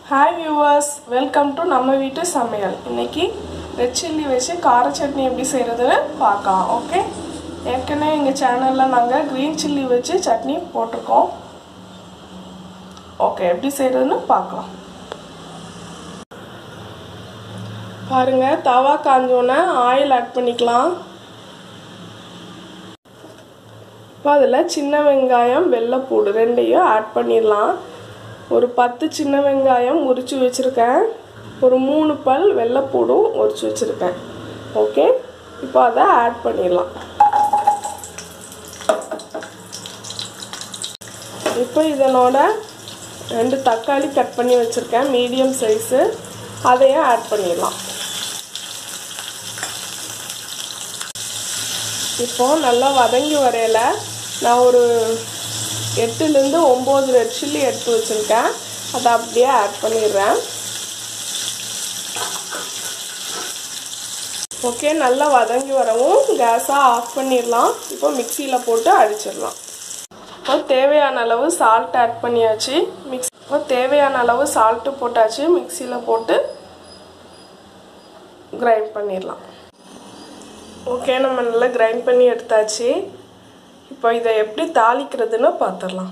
hi viewers welcome to நம்ம வீட்டு சமையல் இன்னைக்கு ரெட் சில்லி வச்சு கார சட்னி எப்படி செய்கிறதுன்னு பார்க்கலாம் ஓகே ஏற்கனவே எங்கள் சேனலில் நாங்கள் க்ரீன் சில்லி வச்சு சட்னி போட்டிருக்கோம் ஓகே எப்படி செய்கிறதுன்னு பார்க்கலாம் பாருங்க தவா காஞ்சோன்னே ஆயில் ஆட் பண்ணிக்கலாம் இப்போ அதில் சின்ன வெங்காயம் வெள்ளைப்பூடு ரெண்டையும் ஆட் பண்ணிடலாம் ஒரு பத்து சின்ன வெங்காயம் உரிச்சு வச்சுருக்கேன் ஒரு மூணு பல் வெள்ளைப்பூடும் உரிச்சு வச்சுருக்கேன் ஓகே இப்போ அதை ஆட் பண்ணிடலாம் இப்போ இதனோட ரெண்டு தக்காளி கட் பண்ணி வச்சுருக்கேன் மீடியம் சைஸு அதையும் ஆட் பண்ணிடலாம் இப்போ நல்லா வதங்கி வரையில நான் ஒரு எட்டுலேருந்து ஒம்பது ரெட் சில்லி எடுத்து வச்சுருக்கேன் அதை அப்படியே ஆட் பண்ணிடுறேன் ஓகே நல்லா வதங்கி வரவும் கேஸை ஆஃப் பண்ணிடலாம் இப்போ மிக்சியில் போட்டு அடிச்சிடலாம் இப்போ தேவையான அளவு சால்ட் ஆட் பண்ணியாச்சு மிக்ஸ் இப்போ தேவையான அளவு சால்ட்டு போட்டாச்சு மிக்சியில் போட்டு கிரைண்ட் பண்ணிடலாம் ஓகே நம்ம நல்லா கிரைண்ட் பண்ணி எடுத்தாச்சு இப்போ இதை எப்படி தாளிக்கிறதுன்னு பார்த்துடலாம்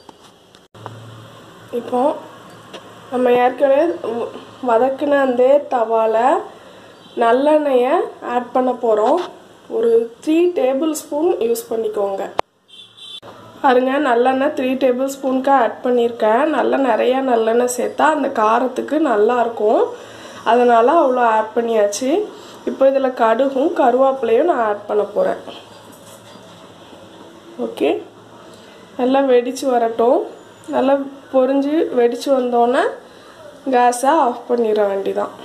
இப்போ நம்ம ஏற்கனவே வதக்கின அந்த தவாவில் நல்லெண்ணெயை ஆட் பண்ண போகிறோம் ஒரு த்ரீ டேபிள் ஸ்பூன் யூஸ் பண்ணிக்கோங்க பாருங்க நல்லெண்ணெய் த்ரீ டேபிள் ஸ்பூனுக்கு ஆட் பண்ணியிருக்கேன் நல்லா நிறையா நல்லெண்ணெய் சேர்த்தா அந்த காரத்துக்கு நல்லாயிருக்கும் அதனால் அவ்வளோ ஆட் பண்ணியாச்சு இப்போ இதில் கடுகும் கருவேப்பிலையும் நான் ஆட் பண்ண போகிறேன் ஓகே நல்லா வெடித்து வரட்டும் நல்லா பொரிஞ்சு வெடித்து வந்தோன்னே கேஸை ஆஃப் பண்ணிட வேண்டிதான்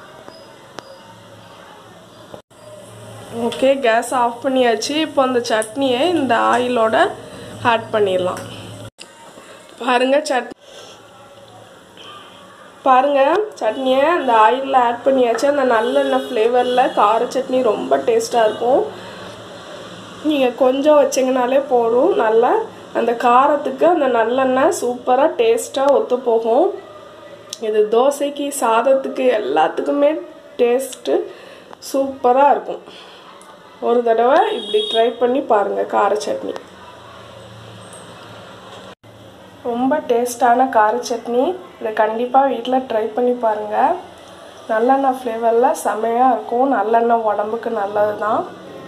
ஓகே கேஸ் ஆஃப் பண்ணியாச்சு இப்போ அந்த சட்னியை இந்த ஆயிலோட ஆட் பண்ணிடலாம் பாருங்கள் சட் பாருங்கள் சட்னியை அந்த ஆயிலில் ஆட் பண்ணியாச்சு அந்த நல்லெண்ணெய் ஃப்ளேவரில் கார சட்னி ரொம்ப டேஸ்ட்டாக இருக்கும் நீங்கள் கொஞ்சம் வச்சிங்கனாலே போதும் நல்லா அந்த காரத்துக்கு அந்த நல்லெண்ணெய் சூப்பராக டேஸ்ட்டாக ஒத்து போகும் இது தோசைக்கு சாதத்துக்கு எல்லாத்துக்குமே டேஸ்ட்டு சூப்பராக இருக்கும் ஒரு தடவை இப்படி ட்ரை பண்ணி பாருங்கள் கார சட்னி ரொம்ப டேஸ்டான கார சட்னி இதை கண்டிப்பாக வீட்டில் ட்ரை பண்ணி பாருங்கள் நல்லெண்ணெய் ஃப்ளேவரில் செமையாக இருக்கும் நல்லெண்ணெய் உடம்புக்கு நல்லது தான்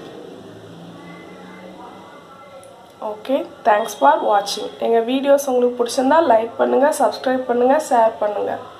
ஓகே தேங்க்ஸ் ஃபார் வாட்சிங் எங்கள் வீடியோஸ் உங்களுக்கு பிடிச்சிருந்தா லைக் பண்ணுங்கள் சப்ஸ்கிரைப் பண்ணுங்கள் ஷேர் பண்ணுங்கள்